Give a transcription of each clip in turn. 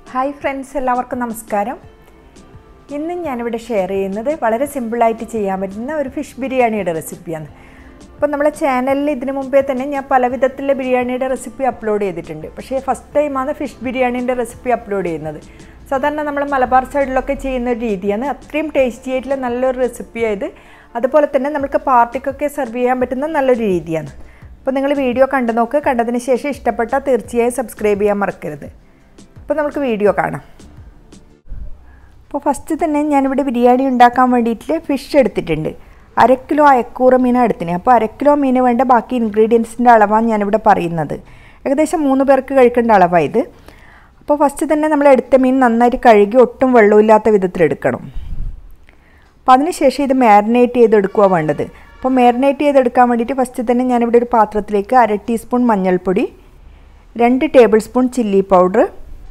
hi friends എല്ലാവർക്കും നമസ്കാരം ഇന്ന് ഞാനിവിടെ ഷെയർ ചെയ്യുന്നത് വളരെ സിമ്പിളായിട്ട് ചെയ്യാൻ പറ്റുന്ന ഒരു ഫിഷ് ബിരിയാണിയുടെ റെസിപ്പിയാണ് അപ്പോൾ നമ്മളെ ചാനലിൽ ഇതിനു മുമ്പേ തന്നെ ഞാൻ പല വിധത്തിലുള്ള ബിരിയാണിയുടെ റെസിപ്പി അപ്ലോഡ് ചെയ്തിട്ടുണ്ട് പക്ഷേ ഫസ്റ്റ് ടൈമാണ് ഫിഷ് ബിരിയാണീൻ്റെ റെസിപ്പി അപ്ലോഡ് ചെയ്യുന്നത് സാധാരണ നമ്മൾ മലബാർ സൈഡിലൊക്കെ ചെയ്യുന്ന ഒരു രീതിയാണ് അത്രയും ടേസ്റ്റി ആയിട്ടുള്ള നല്ലൊരു റെസിപ്പിയായത് അതുപോലെ തന്നെ നമുക്ക് പാർട്ടിക്കൊക്കെ സെർവ് ചെയ്യാൻ പറ്റുന്ന നല്ലൊരു രീതിയാണ് അപ്പോൾ നിങ്ങൾ വീഡിയോ കണ്ടു നോക്ക് കണ്ടതിന് ശേഷം ഇഷ്ടപ്പെട്ടാൽ തീർച്ചയായും സബ്സ്ക്രൈബ് ചെയ്യാൻ മറക്കരുത് അപ്പോൾ നമുക്ക് വീഡിയോ കാണാം അപ്പോൾ ഫസ്റ്റ് തന്നെ ഞാനിവിടെ ബിരിയാണി ഉണ്ടാക്കാൻ വേണ്ടിയിട്ട് ഫിഷ് എടുത്തിട്ടുണ്ട് അര കിലോ അയക്കൂറ മീനാണ് എടുത്തിന് അപ്പോൾ അര കിലോ മീന് വേണ്ട ബാക്കി ഇൻഗ്രീഡിയൻസിൻ്റെ അളവാണ് ഞാനിവിടെ പറയുന്നത് ഏകദേശം മൂന്ന് പേർക്ക് കഴിക്കേണ്ട അളവാണ് ഇത് അപ്പോൾ ഫസ്റ്റ് തന്നെ നമ്മൾ എടുത്ത മീൻ നന്നായിട്ട് കഴുകി ഒട്ടും വെള്ളമില്ലാത്ത വിധത്തിൽ എടുക്കണം അപ്പോൾ അതിനുശേഷം ഇത് മാരിനേറ്റ് ചെയ്തെടുക്കുക വേണ്ടത് അപ്പോൾ മാരിനേറ്റ് ചെയ്തെടുക്കാൻ വേണ്ടിയിട്ട് ഫസ്റ്റ് തന്നെ ഞാനിവിടെ ഒരു പാത്രത്തിലേക്ക് അര ടീസ്പൂൺ മഞ്ഞൾപ്പൊടി രണ്ട് ടേബിൾ സ്പൂൺ ചില്ലി പൗഡർ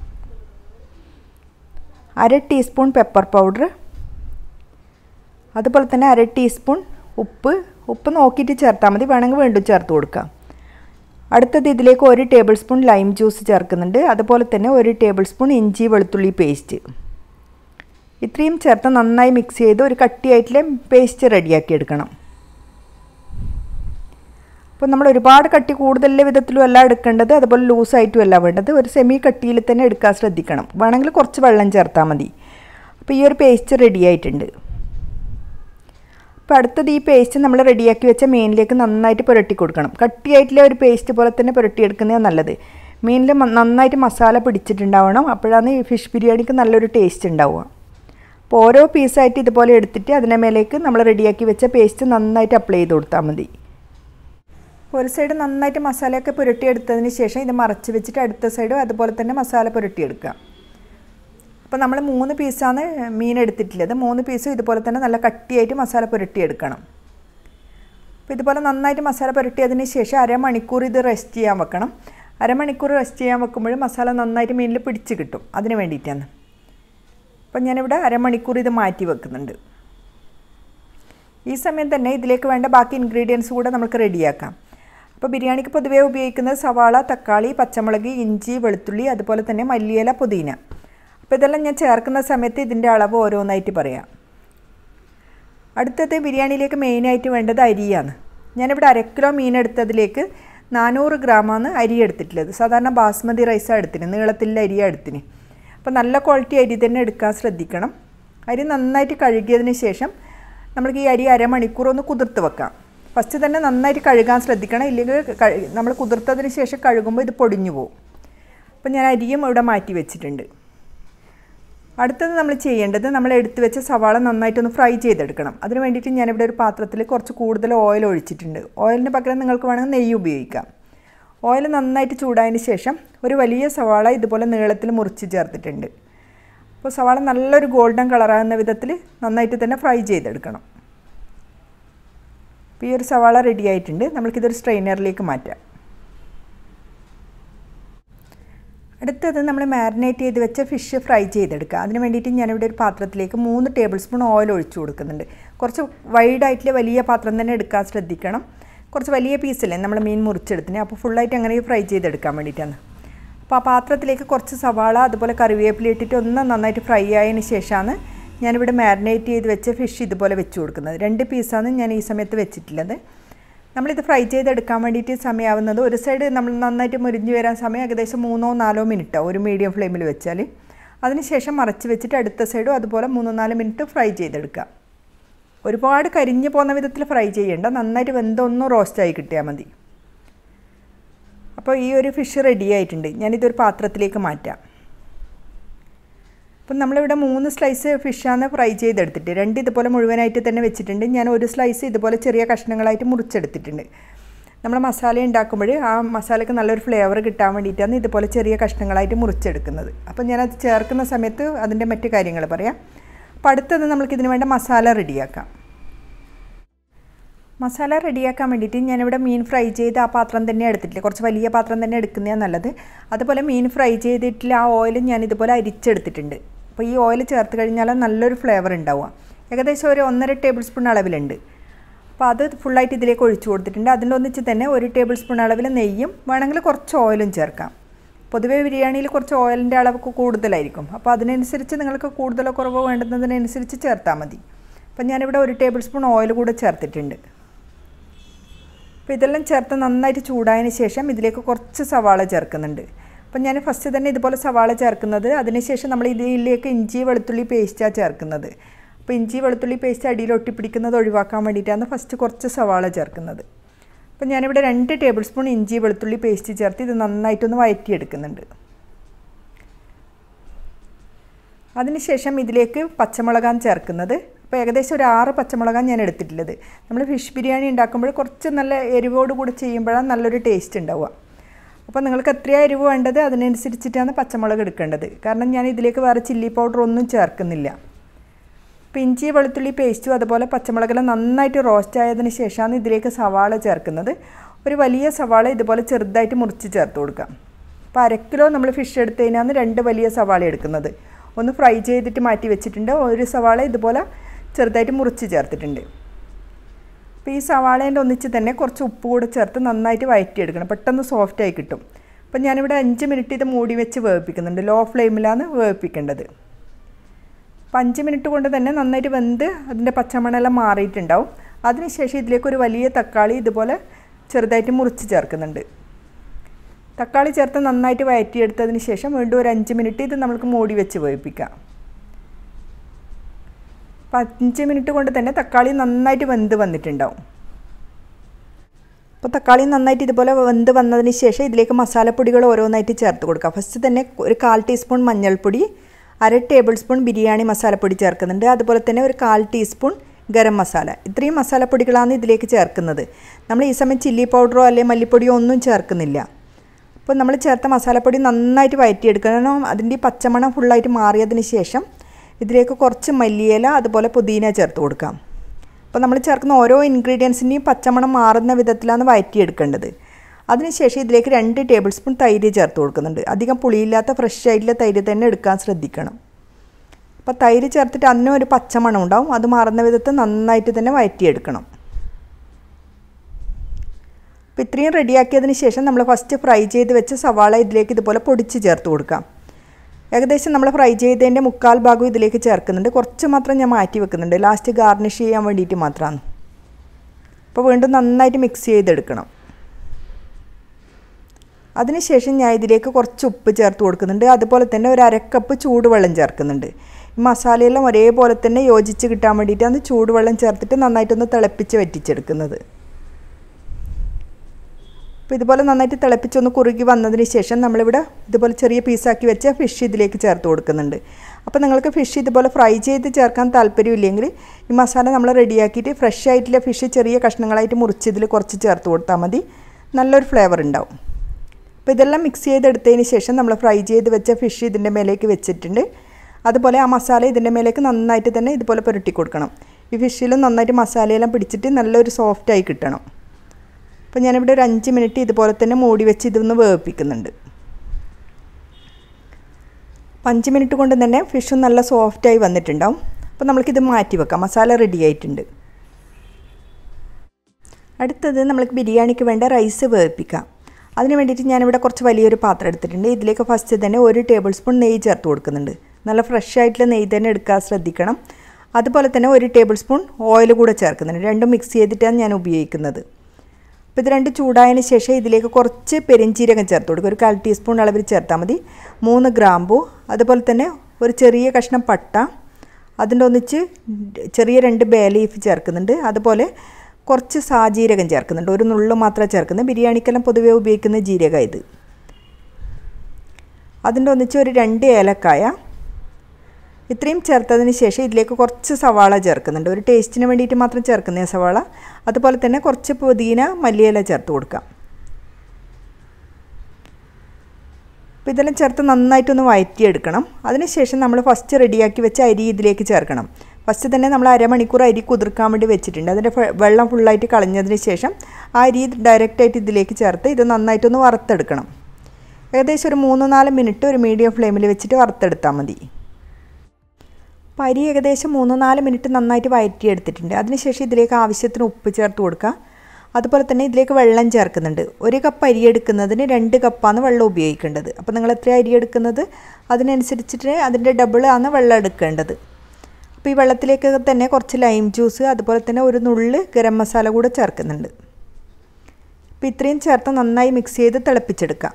അര ടീസ്പൂൺ പെപ്പർ പൗഡർ അതുപോലെ തന്നെ അര ടീസ്പൂൺ ഉപ്പ് ഉപ്പ് നോക്കിയിട്ട് ചേർത്താൽ മതി വേണമെങ്കിൽ വീണ്ടും ചേർത്ത് കൊടുക്കാം അടുത്തത് ഇതിലേക്ക് ഒരു ടേബിൾ സ്പൂൺ ലൈം ജ്യൂസ് ചേർക്കുന്നുണ്ട് അതുപോലെ തന്നെ ഒരു ടേബിൾ സ്പൂൺ ഇഞ്ചി വെളുത്തുള്ളി പേസ്റ്റ് ഇത്രയും ചേർത്ത് നന്നായി മിക്സ് ചെയ്ത് ഒരു കട്ടിയായിട്ടുള്ള പേസ്റ്റ് റെഡിയാക്കി എടുക്കണം അപ്പോൾ നമ്മൾ ഒരുപാട് കട്ടി കൂടുതലുള്ള വിധത്തിലും അല്ല എടുക്കേണ്ടത് അതുപോലെ ലൂസായിട്ടും അല്ല വേണ്ടത് ഒരു സെമി കട്ടിയിൽ തന്നെ എടുക്കാൻ ശ്രദ്ധിക്കണം വേണമെങ്കിൽ കുറച്ച് വെള്ളം ചേർത്താൽ മതി അപ്പോൾ ഈ ഒരു പേസ്റ്റ് റെഡി ആയിട്ടുണ്ട് അപ്പോൾ അടുത്തത് ഈ പേസ്റ്റ് നമ്മൾ റെഡിയാക്കി വെച്ച മീനിലേക്ക് നന്നായിട്ട് പുരട്ടി കൊടുക്കണം കട്ടിയായിട്ടുള്ള ഒരു പേസ്റ്റ് പോലെ തന്നെ പുരട്ടിയെടുക്കുന്നതാണ് നല്ലത് മീനിൽ നന്നായിട്ട് മസാല പിടിച്ചിട്ടുണ്ടാവണം അപ്പോഴാണ് ഈ ഫിഷ് ബിരിയാണിക്ക് നല്ലൊരു ടേസ്റ്റ് ഉണ്ടാവുക അപ്പോൾ ഓരോ പീസായിട്ട് ഇതുപോലെ എടുത്തിട്ട് അതിൻ്റെ മേലേക്ക് നമ്മൾ റെഡിയാക്കി വെച്ച പേസ്റ്റ് നന്നായിട്ട് അപ്ലൈ ചെയ്ത് കൊടുത്താൽ മതി ഒരു സൈഡ് നന്നായിട്ട് മസാലയൊക്കെ പുരട്ടിയെടുത്തതിന് ശേഷം ഇത് മറച്ച് വെച്ചിട്ട് അടുത്ത സൈഡും അതുപോലെ തന്നെ മസാല പുരട്ടിയെടുക്കുക അപ്പോൾ നമ്മൾ മൂന്ന് പീസാണ് മീൻ എടുത്തിട്ടുള്ളത് മൂന്ന് പീസും ഇതുപോലെ തന്നെ നല്ല കട്ടിയായിട്ട് മസാല പുരട്ടിയെടുക്കണം അപ്പോൾ ഇതുപോലെ നന്നായിട്ട് മസാല പുരട്ടിയതിന് ശേഷം അരമണിക്കൂർ ഇത് റെസ്റ്റ് ചെയ്യാൻ വെക്കണം അരമണിക്കൂർ റെസ്റ്റ് ചെയ്യാൻ വെക്കുമ്പോൾ മസാല നന്നായിട്ട് മീനിൽ പിടിച്ച് കിട്ടും അതിന് വേണ്ടിയിട്ടാണ് അപ്പോൾ ഞാനിവിടെ അരമണിക്കൂർ ഇത് മാറ്റി വെക്കുന്നുണ്ട് ഈ സമയം തന്നെ ഇതിലേക്ക് വേണ്ട ബാക്കി ഇൻഗ്രീഡിയൻസ് കൂടെ നമുക്ക് റെഡിയാക്കാം അപ്പോൾ ബിരിയാണിക്ക് പൊതുവേ ഉപയോഗിക്കുന്നത് സവാള തക്കാളി പച്ചമുളക് ഇഞ്ചി വെളുത്തുള്ളി അതുപോലെ തന്നെ മല്ലിയില പുതിന അപ്പോൾ ഇതെല്ലാം ഞാൻ ചേർക്കുന്ന സമയത്ത് ഇതിൻ്റെ അളവ് ഓരോന്നായിട്ട് പറയാം അടുത്തത് ബിരിയാണിയിലേക്ക് മെയിനായിട്ട് വേണ്ടത് അരിയാണ് ഞാനിവിടെ അര കിലോ മീൻ എടുത്തതിലേക്ക് നാനൂറ് ഗ്രാമാണ് അരി എടുത്തിട്ടുള്ളത് സാധാരണ ബാസ്മതി റൈസാണ് എടുത്തിന് നീളത്തിലുള്ള അരിയാണ് എടുത്തിന് അപ്പോൾ നല്ല ക്വാളിറ്റി അരി തന്നെ എടുക്കാൻ ശ്രദ്ധിക്കണം അരി നന്നായിട്ട് കഴുകിയതിന് ശേഷം നമ്മൾക്ക് ഈ അരി അരമണിക്കൂർ ഒന്ന് കുതിർത്ത് വെക്കാം ഫസ്റ്റ് തന്നെ നന്നായിട്ട് കഴുകാൻ ശ്രദ്ധിക്കണം ഇല്ലെങ്കിൽ നമ്മൾ കുതിർത്തതിന് ശേഷം കഴുകുമ്പോൾ ഇത് പൊടിഞ്ഞു പോകും അപ്പോൾ ഞാൻ അരിയും ഇവിടെ മാറ്റി വെച്ചിട്ടുണ്ട് അടുത്തത് നമ്മൾ ചെയ്യേണ്ടത് നമ്മൾ എടുത്തു വെച്ച സവാള നന്നായിട്ടൊന്ന് ഫ്രൈ ചെയ്തെടുക്കണം അതിന് വേണ്ടിയിട്ട് ഞാനിവിടെ ഒരു പാത്രത്തിൽ കുറച്ച് കൂടുതൽ ഓയിൽ ഒഴിച്ചിട്ടുണ്ട് ഓയിലിന് പകരം നിങ്ങൾക്ക് വേണമെങ്കിൽ നെയ്യ് ഉപയോഗിക്കാം ഓയിൽ നന്നായിട്ട് ചൂടായതിന് ശേഷം ഒരു വലിയ സവാള ഇതുപോലെ നീളത്തിൽ മുറിച്ച് ചേർത്തിട്ടുണ്ട് അപ്പോൾ സവാള നല്ലൊരു ഗോൾഡൻ കളറാകുന്ന വിധത്തിൽ നന്നായിട്ട് തന്നെ ഫ്രൈ ചെയ്തെടുക്കണം അപ്പോൾ ഈ ഒരു സവാള റെഡി ആയിട്ടുണ്ട് നമ്മൾക്കിതൊരു സ്ട്രെയിനറിലേക്ക് മാറ്റാം അടുത്തത് നമ്മൾ മാരിനേറ്റ് ചെയ്ത് വെച്ച ഫിഷ് ഫ്രൈ ചെയ്തെടുക്കുക അതിന് വേണ്ടിയിട്ട് ഞാനിവിടെ ഒരു പാത്രത്തിലേക്ക് മൂന്ന് ടേബിൾ സ്പൂൺ ഓയിൽ ഒഴിച്ചു കൊടുക്കുന്നുണ്ട് കുറച്ച് വൈഡായിട്ടുള്ള വലിയ പാത്രം തന്നെ എടുക്കാൻ ശ്രദ്ധിക്കണം കുറച്ച് വലിയ പീസല്ലേ നമ്മൾ മീൻ മുറിച്ചെടുത്തിന് അപ്പോൾ ഫുള്ളായിട്ട് അങ്ങനെ ഫ്രൈ ചെയ്തെടുക്കാൻ വേണ്ടിയിട്ടാണ് അപ്പോൾ ആ പാത്രത്തിലേക്ക് കുറച്ച് സവാള അതുപോലെ കറിവേപ്പില ഇട്ടിട്ട് ഒന്ന് നന്നായിട്ട് ഫ്രൈ ആയതിന് ശേഷമാണ് ഞാനിവിടെ മാരിനേറ്റ് ചെയ്ത് വെച്ച ഫിഷ് ഇതുപോലെ വെച്ച് കൊടുക്കുന്നത് രണ്ട് പീസാണ് ഞാൻ ഈ സമയത്ത് വെച്ചിട്ടുള്ളത് നമ്മളിത് ഫ്രൈ ചെയ്തെടുക്കാൻ വേണ്ടിയിട്ട് സമയമാവുന്നത് ഒരു സൈഡ് നമ്മൾ നന്നായിട്ട് മുരിഞ്ഞ് വരാൻ സമയം ഏകദേശം മൂന്നോ നാലോ മിനിറ്റോ ഒരു മീഡിയം ഫ്ലെയിമിൽ വെച്ചാൽ അതിനുശേഷം മറച്ച് വെച്ചിട്ട് അടുത്ത സൈഡും അതുപോലെ മൂന്നോ നാല് മിനിറ്റ് ഫ്രൈ ചെയ്തെടുക്കാം ഒരുപാട് കരിഞ്ഞു പോകുന്ന വിധത്തിൽ ഫ്രൈ ചെയ്യേണ്ട നന്നായിട്ട് വെന്തൊന്ന് റോസ്റ്റായി കിട്ടിയാൽ മതി അപ്പോൾ ഈ ഒരു ഫിഷ് റെഡി ആയിട്ടുണ്ട് ഞാനിതൊരു പാത്രത്തിലേക്ക് മാറ്റാം അപ്പം നമ്മളിവിടെ മൂന്ന് സ്ലൈസ് ഫിഷാണ് ഫ്രൈ ചെയ്തെടുത്തിട്ട് രണ്ട് ഇതുപോലെ മുഴുവനായിട്ട് തന്നെ വെച്ചിട്ടുണ്ട് ഞാൻ ഒരു സ്ലൈസ് ഇതുപോലെ ചെറിയ കഷ്ണങ്ങളായിട്ട് മുറിച്ചെടുത്തിട്ടുണ്ട് നമ്മൾ മസാല ഉണ്ടാക്കുമ്പോൾ ആ മസാലയ്ക്ക് നല്ലൊരു ഫ്ലേവർ കിട്ടാൻ വേണ്ടിയിട്ടാണ് ഇതുപോലെ ചെറിയ കഷ്ണങ്ങളായിട്ട് മുറിച്ചെടുക്കുന്നത് അപ്പം ഞാനത് ചേർക്കുന്ന സമയത്ത് അതിൻ്റെ മറ്റു കാര്യങ്ങൾ പറയാം അപ്പോൾ അടുത്തത് നമ്മൾക്ക് ഇതിന് വേണ്ട മസാല റെഡിയാക്കാം മസാല റെഡിയാക്കാൻ വേണ്ടിയിട്ട് ഞാനിവിടെ മീൻ ഫ്രൈ ചെയ്ത് ആ പാത്രം തന്നെ എടുത്തിട്ടില്ല കുറച്ച് വലിയ പാത്രം തന്നെ എടുക്കുന്നതാണ് നല്ലത് അതുപോലെ മീൻ ഫ്രൈ ചെയ്തിട്ടുള്ള ആ ഓയിൽ ഞാൻ ഇതുപോലെ അരിച്ചെടുത്തിട്ടുണ്ട് അപ്പോൾ ഈ ഓയിൽ ചേർത്ത് കഴിഞ്ഞാൽ നല്ലൊരു ഫ്ലേവർ ഉണ്ടാവുക ഏകദേശം ഒരു ഒന്നര ടേബിൾ സ്പൂൺ അളവിലുണ്ട് അപ്പോൾ അത് ഫുള്ളായിട്ട് ഇതിലേക്ക് ഒഴിച്ചു കൊടുത്തിട്ടുണ്ട് അതിലൊന്നിച്ച് തന്നെ ഒരു ടേബിൾ സ്പൂൺ അളവിൽ നെയ്യും വേണമെങ്കിൽ കുറച്ച് ഓയിലും ചേർക്കാം പൊതുവേ ബിരിയാണിയിൽ കുറച്ച് ഓയിലിൻ്റെ അളവൊക്കെ കൂടുതലായിരിക്കും അപ്പോൾ അതിനനുസരിച്ച് നിങ്ങൾക്ക് കൂടുതലോ കുറവോ വേണ്ടുന്നതിനനുസരിച്ച് ചേർത്താൽ മതി അപ്പം ഞാനിവിടെ ഒരു ടേബിൾ സ്പൂൺ ഓയിൽ കൂടെ ചേർത്തിട്ടുണ്ട് അപ്പോൾ ഇതെല്ലാം ചേർത്ത് നന്നായിട്ട് ചൂടായതിന് ശേഷം ഇതിലേക്ക് കുറച്ച് സവാള ചേർക്കുന്നുണ്ട് അപ്പം ഞാൻ ഫസ്റ്റ് തന്നെ ഇതുപോലെ സവാള ചേർക്കുന്നത് അതിനുശേഷം നമ്മൾ ഇതിലേക്ക് ഇഞ്ചി വെളുത്തുള്ളി പേസ്റ്റാണ് ചേർക്കുന്നത് അപ്പോൾ ഇഞ്ചി വെളുത്തുള്ളി പേസ്റ്റ് അടിയിൽ ഒട്ടിപ്പിടിക്കുന്നത് ഒഴിവാക്കാൻ വേണ്ടിയിട്ടാണ് ഫസ്റ്റ് കുറച്ച് സവാള ചേർക്കുന്നത് അപ്പം ഞാനിവിടെ രണ്ട് ടേബിൾ സ്പൂൺ ഇഞ്ചി വെളുത്തുള്ളി പേസ്റ്റ് ചേർത്ത് ഇത് നന്നായിട്ടൊന്ന് വഴറ്റിയെടുക്കുന്നുണ്ട് അതിനുശേഷം ഇതിലേക്ക് പച്ചമുളകാണ് ചേർക്കുന്നത് അപ്പോൾ ഏകദേശം ഒരു ആറ് പച്ചമുളകാണ് ഞാൻ എടുത്തിട്ടുള്ളത് നമ്മൾ ഫിഷ് ബിരിയാണി ഉണ്ടാക്കുമ്പോൾ കുറച്ച് നല്ല എരിവോട് കൂടി ചെയ്യുമ്പോഴാണ് നല്ലൊരു ടേസ്റ്റ് ഉണ്ടാവുക അപ്പോൾ നിങ്ങൾക്ക് എത്രയാണ് എരിവ് വേണ്ടത് അതിനനുസരിച്ചിട്ടാണ് പച്ചമുളക് എടുക്കേണ്ടത് കാരണം ഞാൻ ഇതിലേക്ക് വേറെ ചില്ലി പൗഡർ ഒന്നും ചേർക്കുന്നില്ല അപ്പോൾ ഇഞ്ചി വെളുത്തുള്ളി പേസ്റ്റും അതുപോലെ പച്ചമുളകെല്ലാം നന്നായിട്ട് റോസ്റ്റ് ആയതിനു ശേഷമാണ് ഇതിലേക്ക് സവാള ചേർക്കുന്നത് ഒരു വലിയ സവാള ഇതുപോലെ ചെറുതായിട്ട് മുറിച്ച് ചേർത്ത് കൊടുക്കാം അപ്പോൾ അര കിലോ നമ്മൾ ഫിഷ് എടുത്തതിനാണ് രണ്ട് വലിയ സവാള എടുക്കുന്നത് ഒന്ന് ഫ്രൈ ചെയ്തിട്ട് മാറ്റി വെച്ചിട്ടുണ്ട് ഒരു സവാള ഇതുപോലെ ചെറുതായിട്ട് മുറിച്ച് ചേർത്തിട്ടുണ്ട് അപ്പോൾ ഈ സവാളേൻ്റെ ഒന്നിച്ച് തന്നെ കുറച്ച് ഉപ്പ് കൂടെ ചേർത്ത് നന്നായിട്ട് വഴറ്റിയെടുക്കണം പെട്ടെന്ന് സോഫ്റ്റായി കിട്ടും അപ്പോൾ ഞാനിവിടെ അഞ്ച് മിനിറ്റ് ഇത് മൂടി വെച്ച് വേവിപ്പിക്കുന്നുണ്ട് ലോ ഫ്ലെയിമിലാണ് വേവിപ്പിക്കേണ്ടത് അപ്പോൾ അഞ്ച് മിനിറ്റ് കൊണ്ട് തന്നെ നന്നായിട്ട് വെന്ത് അതിൻ്റെ പച്ചമണെല്ലാം മാറിയിട്ടുണ്ടാവും അതിനുശേഷം ഇതിലേക്ക് ഒരു വലിയ തക്കാളി ഇതുപോലെ ചെറുതായിട്ട് മുറിച്ച് ചേർക്കുന്നുണ്ട് തക്കാളി ചേർത്ത് നന്നായിട്ട് വഴറ്റിയെടുത്തതിന് ശേഷം വീണ്ടും ഒരു അഞ്ച് മിനിറ്റ് ഇത് നമുക്ക് മൂടി വെച്ച് വേവിപ്പിക്കാം അപ്പോൾ അഞ്ച് മിനിറ്റ് കൊണ്ട് തന്നെ തക്കാളി നന്നായിട്ട് വെന്ത് വന്നിട്ടുണ്ടാവും അപ്പോൾ തക്കാളി നന്നായിട്ട് ഇതുപോലെ വെന്ത് വന്നതിന് ശേഷം ഇതിലേക്ക് മസാലപ്പൊടികൾ ഓരോന്നായിട്ട് ചേർത്ത് കൊടുക്കുക ഫസ്റ്റ് തന്നെ ഒരു കാൽ ടീസ്പൂൺ മഞ്ഞൾപ്പൊടി അര ടേബിൾ സ്പൂൺ ബിരിയാണി മസാലപ്പൊടി ചേർക്കുന്നുണ്ട് അതുപോലെ തന്നെ ഒരു കാൽ ടീസ്പൂൺ ഗരം മസാല ഇത്രയും മസാലപ്പൊടികളാണ് ഇതിലേക്ക് ചേർക്കുന്നത് നമ്മൾ ഈ സമയം ചില്ലി പൗഡറോ അല്ലെങ്കിൽ മല്ലിപ്പൊടിയോ ഒന്നും ചേർക്കുന്നില്ല അപ്പോൾ നമ്മൾ ചേർത്ത മസാലപ്പൊടി നന്നായിട്ട് വഴറ്റിയെടുക്കണം അതിൻ്റെ ഈ പച്ചമണം ഫുള്ളായിട്ട് മാറിയതിന് ശേഷം ഇതിലേക്ക് കുറച്ച് മല്ലിയില അതുപോലെ പുതിന ചേർത്ത് കൊടുക്കാം അപ്പോൾ നമ്മൾ ചേർക്കുന്ന ഓരോ ഇൻഗ്രീഡിയൻസിൻ്റെയും പച്ചമണം മാറുന്ന വിധത്തിലാണ് വഴറ്റിയെടുക്കേണ്ടത് അതിനുശേഷം ഇതിലേക്ക് രണ്ട് ടേബിൾ സ്പൂൺ തൈര് ചേർത്ത് കൊടുക്കുന്നുണ്ട് അധികം പുളിയില്ലാത്ത ഫ്രഷ് ആയിട്ടുള്ള തൈര് തന്നെ എടുക്കാൻ ശ്രദ്ധിക്കണം അപ്പോൾ തൈര് ചേർത്തിട്ട് അന്നും ഒരു പച്ചമണം ഉണ്ടാവും അത് മാറുന്ന വിധത്തിൽ നന്നായിട്ട് തന്നെ വഴറ്റിയെടുക്കണം അപ്പോൾ ഇത്രയും റെഡിയാക്കിയതിന് ശേഷം നമ്മൾ ഫസ്റ്റ് ഫ്രൈ ചെയ്ത് വെച്ച സവാള ഇതിലേക്ക് ഇതുപോലെ പൊടിച്ച് ചേർത്ത് കൊടുക്കാം ഏകദേശം നമ്മൾ ഫ്രൈ ചെയ്തതിൻ്റെ മുക്കാൽ ഭാഗം ഇതിലേക്ക് ചേർക്കുന്നുണ്ട് കുറച്ച് മാത്രം ഞാൻ മാറ്റി വെക്കുന്നുണ്ട് ലാസ്റ്റ് ഗാർണിഷ് ചെയ്യാൻ വേണ്ടിയിട്ട് മാത്രമാണ് അപ്പോൾ വീണ്ടും നന്നായിട്ട് മിക്സ് ചെയ്തെടുക്കണം അതിനുശേഷം ഞാൻ ഇതിലേക്ക് കുറച്ച് ഉപ്പ് ചേർത്ത് കൊടുക്കുന്നുണ്ട് അതുപോലെ തന്നെ ഒരു അരക്കപ്പ് ചൂടുവെള്ളം ചേർക്കുന്നുണ്ട് ഈ മസാലയെല്ലാം ഒരേപോലെ തന്നെ യോജിച്ച് കിട്ടാൻ വേണ്ടിയിട്ടാണ് ചൂടുവെള്ളം ചേർത്തിട്ട് നന്നായിട്ടൊന്ന് തിളപ്പിച്ച് വറ്റിച്ചെടുക്കുന്നത് അപ്പോൾ ഇതുപോലെ നന്നായിട്ട് തിളപ്പിച്ചൊന്ന് കുറുകി വന്നതിന് ശേഷം നമ്മളിവിടെ ഇതുപോലെ ചെറിയ പീസാക്കി വെച്ച ഫിഷ് ഇതിലേക്ക് ചേർത്ത് കൊടുക്കുന്നുണ്ട് അപ്പോൾ നിങ്ങൾക്ക് ഫിഷ് ഇതുപോലെ ഫ്രൈ ചെയ്ത് ചേർക്കാൻ താല്പര്യമില്ലെങ്കിൽ ഈ മസാല നമ്മൾ റെഡിയാക്കിയിട്ട് ഫ്രഷ് ആയിട്ടുള്ള ഫിഷ് ചെറിയ കഷ്ണങ്ങളായിട്ട് മുറിച്ച് ഇതിൽ കുറച്ച് ചേർത്ത് കൊടുത്താൽ മതി നല്ലൊരു ഫ്ലേവർ ഉണ്ടാവും അപ്പോൾ ഇതെല്ലാം മിക്സ് ചെയ്തെടുത്തതിന് ശേഷം നമ്മൾ ഫ്രൈ ചെയ്ത് വെച്ച ഫിഷ് ഇതിൻ്റെ മേലേക്ക് വെച്ചിട്ടുണ്ട് അതുപോലെ ആ മസാല ഇതിൻ്റെ മേലേക്ക് നന്നായിട്ട് തന്നെ ഇതുപോലെ പുരട്ടി കൊടുക്കണം ഈ ഫിഷിലും നന്നായിട്ട് മസാലയെല്ലാം പിടിച്ചിട്ട് നല്ലൊരു സോഫ്റ്റായി കിട്ടണം അപ്പോൾ ഞാനിവിടെ ഒരു അഞ്ച് മിനിറ്റ് ഇതുപോലെ തന്നെ മൂടി വെച്ച് ഇതൊന്ന് വേവിപ്പിക്കുന്നുണ്ട് അപ്പം അഞ്ച് മിനിറ്റ് കൊണ്ട് തന്നെ ഫിഷും നല്ല സോഫ്റ്റായി വന്നിട്ടുണ്ടാവും അപ്പോൾ നമുക്കിത് മാറ്റി വെക്കാം മസാല റെഡി ആയിട്ടുണ്ട് അടുത്തത് നമ്മൾക്ക് ബിരിയാണിക്ക് വേണ്ട റൈസ് വേവിപ്പിക്കാം അതിന് വേണ്ടിയിട്ട് ഞാനിവിടെ കുറച്ച് വലിയൊരു പാത്രം എടുത്തിട്ടുണ്ട് ഇതിലേക്ക് ഫസ്റ്റ് തന്നെ ഒരു ടേബിൾ സ്പൂൺ നെയ്യ് ചേർത്ത് കൊടുക്കുന്നുണ്ട് നല്ല ഫ്രഷ് ആയിട്ടുള്ള നെയ്യ് തന്നെ എടുക്കാൻ ശ്രദ്ധിക്കണം അതുപോലെ തന്നെ ഒരു ടേബിൾ സ്പൂൺ ഓയിൽ കൂടെ ചേർക്കുന്നുണ്ട് രണ്ടും മിക്സ് ചെയ്തിട്ടാണ് ഞാൻ ഉപയോഗിക്കുന്നത് അപ്പോൾ ഇത് രണ്ട് ചൂടായതിന് ശേഷം ഇതിലേക്ക് കുറച്ച് പെരിഞ്ചീരകം ചേർത്ത് കൊടുക്കുക ഒരു കാൽ ടീസ്പൂൺ അളവിൽ ചേർത്താൽ മതി മൂന്ന് ഗ്രാമ്പു അതുപോലെ തന്നെ ഒരു ചെറിയ കഷ്ണം പട്ട അതിൻ്റെ ഒന്നിച്ച് ചെറിയ രണ്ട് ബേ ലീഫ് ചേർക്കുന്നുണ്ട് അതുപോലെ കുറച്ച് സാജീരകം ചേർക്കുന്നുണ്ട് ഒരു നുള്ളു മാത്രമേ ചേർക്കുന്നത് ബിരിയാണിക്കെല്ലാം പൊതുവേ ഉപയോഗിക്കുന്ന ജീരകം ഇത് അതിൻ്റെ ഒന്നിച്ച് ഒരു രണ്ട് ഏലക്കായ ഇത്രയും ചേർത്തതിന് ശേഷം ഇതിലേക്ക് കുറച്ച് സവാള ചേർക്കുന്നുണ്ട് ഒരു ടേസ്റ്റിന് വേണ്ടിയിട്ട് മാത്രം ചേർക്കുന്ന സവാള അതുപോലെ തന്നെ കുറച്ച് പുതിന മല്ലിയില ചേർത്ത് കൊടുക്കാം അപ്പോൾ ഇതെല്ലാം ചേർത്ത് നന്നായിട്ടൊന്ന് വഴറ്റിയെടുക്കണം അതിനുശേഷം നമ്മൾ ഫസ്റ്റ് റെഡിയാക്കി വെച്ച അരി ഇതിലേക്ക് ചേർക്കണം ഫസ്റ്റ് തന്നെ നമ്മൾ അരമണിക്കൂർ അരി കുതിർക്കാൻ വേണ്ടി വെച്ചിട്ടുണ്ട് അതിൻ്റെ വെള്ളം ഫുള്ളായിട്ട് കളഞ്ഞതിന് ശേഷം ആ അരി ഡയറക്റ്റായിട്ട് ഇതിലേക്ക് ചേർത്ത് ഇത് നന്നായിട്ടൊന്ന് വറുത്തെടുക്കണം ഏകദേശം ഒരു മൂന്ന് നാല് മിനിറ്റ് ഒരു മീഡിയം ഫ്ലെയിമിൽ വെച്ചിട്ട് വറുത്തെടുത്താൽ മതി അപ്പോൾ അരി ഏകദേശം മൂന്ന് നാല് മിനിറ്റ് നന്നായിട്ട് വഴറ്റിയെടുത്തിട്ടുണ്ട് അതിനുശേഷം ഇതിലേക്ക് ആവശ്യത്തിന് ഉപ്പ് ചേർത്ത് കൊടുക്കുക അതുപോലെ തന്നെ ഇതിലേക്ക് വെള്ളം ചേർക്കുന്നുണ്ട് ഒരു കപ്പ് അരി എടുക്കുന്നതിന് രണ്ട് കപ്പാണ് വെള്ളം ഉപയോഗിക്കേണ്ടത് അപ്പോൾ നിങ്ങൾ എത്ര അരി എടുക്കുന്നത് അതിനനുസരിച്ചിട്ട് അതിൻ്റെ ഡബിൾ ആണ് വെള്ളം എടുക്കേണ്ടത് അപ്പോൾ ഈ വെള്ളത്തിലേക്ക് തന്നെ കുറച്ച് ലൈം ജ്യൂസ് അതുപോലെ തന്നെ ഒരു നുള്ള് ഗരം മസാല കൂടെ ചേർക്കുന്നുണ്ട് അപ്പോൾ ഇത്രയും ചേർത്ത് നന്നായി മിക്സ് ചെയ്ത് തിളപ്പിച്ചെടുക്കാം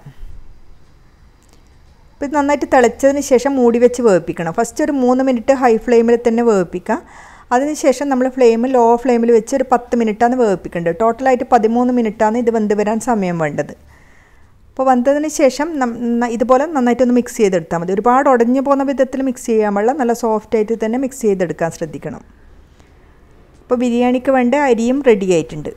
അപ്പോൾ ഇത് നന്നായിട്ട് തിളച്ചതിന് ശേഷം മൂടി വെച്ച് വേവിപ്പിക്കണം ഫസ്റ്റ് ഒരു മൂന്ന് മിനിറ്റ് ഹൈ ഫ്ലെയിമിൽ തന്നെ വേവിപ്പിക്കാം അതിനുശേഷം നമ്മൾ ഫ്ലെയിം ലോ ഫ്ലെയിമിൽ വെച്ച് ഒരു പത്ത് മിനിറ്റാണ് വേവിപ്പിക്കേണ്ടത് ടോട്ടലായിട്ട് പതിമൂന്ന് മിനിറ്റാണ് ഇത് വെന്ത് വരാൻ സമയം വേണ്ടത് അപ്പോൾ വന്നതിന് ശേഷം ഇതുപോലെ നന്നായിട്ടൊന്ന് മിക്സ് ചെയ്തെടുത്താൽ മതി ഒരുപാട് ഉടഞ്ഞു പോകുന്ന വിധത്തിൽ മിക്സ് ചെയ്യാൻ പാടില്ല നല്ല സോഫ്റ്റായിട്ട് തന്നെ മിക്സ് ചെയ്തെടുക്കാൻ ശ്രദ്ധിക്കണം അപ്പോൾ ബിരിയാണിക്ക് വേണ്ട അരിയും റെഡി ആയിട്ടുണ്ട്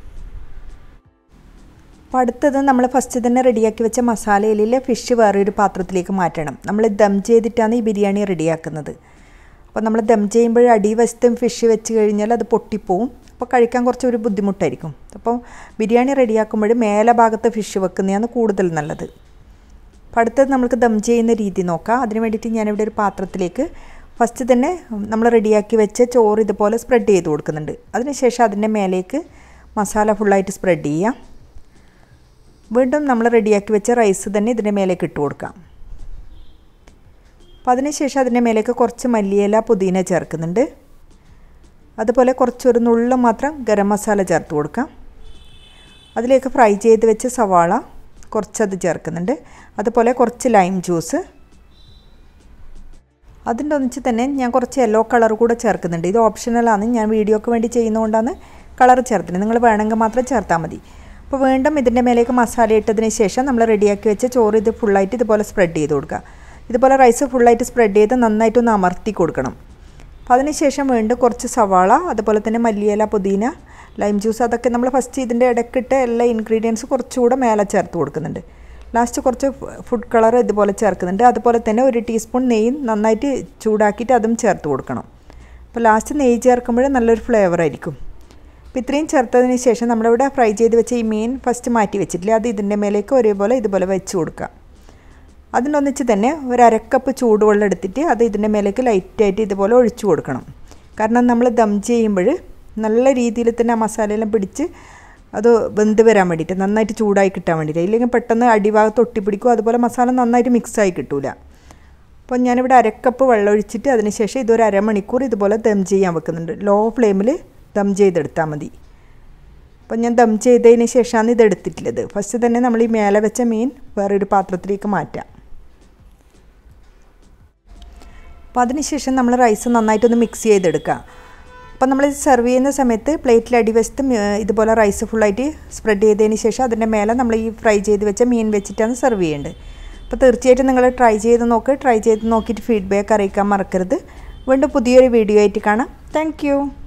അപ്പോൾ അടുത്തത് നമ്മൾ ഫസ്റ്റ് തന്നെ റെഡിയാക്കി വെച്ച മസാലയിലെ ഫിഷ് വേറൊരു പാത്രത്തിലേക്ക് മാറ്റണം നമ്മൾ ദം ചെയ്തിട്ടാണ് ഈ ബിരിയാണി റെഡിയാക്കുന്നത് അപ്പോൾ നമ്മൾ ദം ചെയ്യുമ്പോൾ അടിവശത്തും ഫിഷ് വെച്ച് കഴിഞ്ഞാൽ അത് പൊട്ടിപ്പോവും അപ്പോൾ കഴിക്കാൻ കുറച്ച് ഒരു ബുദ്ധിമുട്ടായിരിക്കും അപ്പോൾ ബിരിയാണി റെഡിയാക്കുമ്പോൾ മേലെ ഭാഗത്ത് ഫിഷ് വെക്കുന്നതാണ് കൂടുതൽ നല്ലത് അപ്പോൾ അടുത്തത് നമുക്ക് ദം ചെയ്യുന്ന രീതി നോക്കാം അതിന് വേണ്ടിയിട്ട് ഞാനിവിടെ ഒരു പാത്രത്തിലേക്ക് ഫസ്റ്റ് തന്നെ നമ്മൾ റെഡിയാക്കി വെച്ച ചോറ് ഇതുപോലെ സ്പ്രെഡ് ചെയ്ത് കൊടുക്കുന്നുണ്ട് അതിനുശേഷം അതിൻ്റെ മേലേക്ക് മസാല ഫുള്ളായിട്ട് സ്പ്രെഡ് ചെയ്യാം വീണ്ടും നമ്മൾ റെഡിയാക്കി വെച്ച റൈസ് തന്നെ ഇതിൻ്റെ മേലേക്ക് ഇട്ട് കൊടുക്കാം അപ്പോൾ അതിനുശേഷം അതിൻ്റെ മേലേക്ക് കുറച്ച് മല്ലിയില പുതിന ചേർക്കുന്നുണ്ട് അതുപോലെ കുറച്ചൊരു നുള്ള മാത്രം ഗരം മസാല ചേർത്ത് കൊടുക്കാം അതിലേക്ക് ഫ്രൈ ചെയ്ത് വെച്ച സവാള കുറച്ചത് ചേർക്കുന്നുണ്ട് അതുപോലെ കുറച്ച് ലൈം ജ്യൂസ് അതിൻ്റെ ഒന്നിച്ച് തന്നെ ഞാൻ കുറച്ച് യെല്ലോ കളർ കൂടെ ചേർക്കുന്നുണ്ട് ഇത് ഓപ്ഷണലാണ് ഞാൻ വീഡിയോക്ക് വേണ്ടി ചെയ്യുന്നതുകൊണ്ടാണ് കളർ ചേർത്തത് നിങ്ങൾ വേണമെങ്കിൽ മാത്രം ചേർത്താൽ മതി അപ്പോൾ വീണ്ടും ഇതിൻ്റെ മേലേക്ക് മസാല ഇട്ടതിന് ശേഷം നമ്മൾ റെഡിയാക്കി വെച്ച ചോറ് ഇത് ഫുള്ളായിട്ട് ഇതുപോലെ സ്പ്രെഡ് ചെയ്ത് കൊടുക്കുക ഇതുപോലെ റൈസ് ഫുള്ളായിട്ട് സ്പ്രെഡ് ചെയ്ത് നന്നായിട്ടൊന്ന് അമർത്തി കൊടുക്കണം അപ്പോൾ അതിനുശേഷം വീണ്ടും കുറച്ച് സവാള അതുപോലെ തന്നെ മല്ലിയില പുതിന ലൈം ജ്യൂസ് അതൊക്കെ നമ്മൾ ഫസ്റ്റ് ഇതിൻ്റെ ഇടയ്ക്കിട്ട് എല്ലാ ഇൻഗ്രീഡിയൻസ് കുറച്ചുകൂടെ മേലെ ചേർത്ത് കൊടുക്കുന്നുണ്ട് ലാസ്റ്റ് കുറച്ച് ഫുഡ് കളർ ഇതുപോലെ ചേർക്കുന്നുണ്ട് അതുപോലെ തന്നെ ഒരു ടീസ്പൂൺ നെയ്യ് നന്നായിട്ട് ചൂടാക്കിയിട്ട് അതും ചേർത്ത് കൊടുക്കണം അപ്പോൾ ലാസ്റ്റ് നെയ്യ് ചേർക്കുമ്പോൾ നല്ലൊരു ഫ്ലേവർ ആയിരിക്കും അപ്പോൾ ഇത്രയും ചേർത്തതിന് ശേഷം നമ്മളിവിടെ ഫ്രൈ ചെയ്ത് വെച്ച ഈ മീൻ ഫസ്റ്റ് മാറ്റി വെച്ചിട്ടില്ല അത് ഇതിൻ്റെ മേലേക്ക് ഒരേപോലെ ഇതുപോലെ വെച്ച് കൊടുക്കുക അതിനൊന്നിച്ച് തന്നെ ഒരു അരക്കപ്പ് ചൂടുവെള്ളം എടുത്തിട്ട് അത് ഇതിൻ്റെ മേലേക്ക് ലൈറ്റായിട്ട് ഇതുപോലെ ഒഴിച്ചു കൊടുക്കണം കാരണം നമ്മൾ ദം ചെയ്യുമ്പോൾ നല്ല രീതിയിൽ തന്നെ ആ മസാലയെല്ലാം പിടിച്ച് അത് വെന്ത് വരാൻ വേണ്ടിയിട്ട് നന്നായിട്ട് ചൂടായി കിട്ടാൻ വേണ്ടിയിട്ട് ഇല്ലെങ്കിൽ പെട്ടെന്ന് അടിഭാഗത്ത് ഒട്ടിപ്പിടിക്കും അതുപോലെ മസാല നന്നായിട്ട് മിക്സായി കിട്ടൂല അപ്പോൾ ഞാനിവിടെ അരക്കപ്പ് വെള്ളം ഒഴിച്ചിട്ട് അതിനുശേഷം ഇതൊരു അരമണിക്കൂർ ഇതുപോലെ ദം ചെയ്യാൻ വെക്കുന്നുണ്ട് ലോ ഫ്ലെയിമിൽ ദം ചെയ്തെടുത്താൽ മതി അപ്പോൾ ഞാൻ ദം ചെയ്തതിന് ശേഷമാണ് ഇത് എടുത്തിട്ടുള്ളത് ഫസ്റ്റ് തന്നെ നമ്മൾ ഈ മേലെ വെച്ച മീൻ വേറൊരു പാത്രത്തിലേക്ക് മാറ്റാം അപ്പോൾ അതിനുശേഷം നമ്മൾ റൈസ് നന്നായിട്ടൊന്ന് മിക്സ് ചെയ്തെടുക്കുക അപ്പോൾ നമ്മൾ സെർവ് ചെയ്യുന്ന സമയത്ത് പ്ലേറ്റിൽ അടിവശത്ത് ഇതുപോലെ റൈസ് ഫുള്ളായിട്ട് സ്പ്രെഡ് ചെയ്തതിന് ശേഷം അതിൻ്റെ മേലെ നമ്മൾ ഈ ഫ്രൈ ചെയ്ത് വെച്ച മീൻ വെച്ചിട്ടാണ് സെർവ് ചെയ്യേണ്ടത് അപ്പോൾ തീർച്ചയായിട്ടും നിങ്ങൾ ട്രൈ ചെയ്ത് നോക്ക് ട്രൈ ചെയ്ത് നോക്കിയിട്ട് ഫീഡ്ബാക്ക് അറിയിക്കാൻ മറക്കരുത് വീണ്ടും പുതിയൊരു വീഡിയോ ആയിട്ട് കാണാം താങ്ക്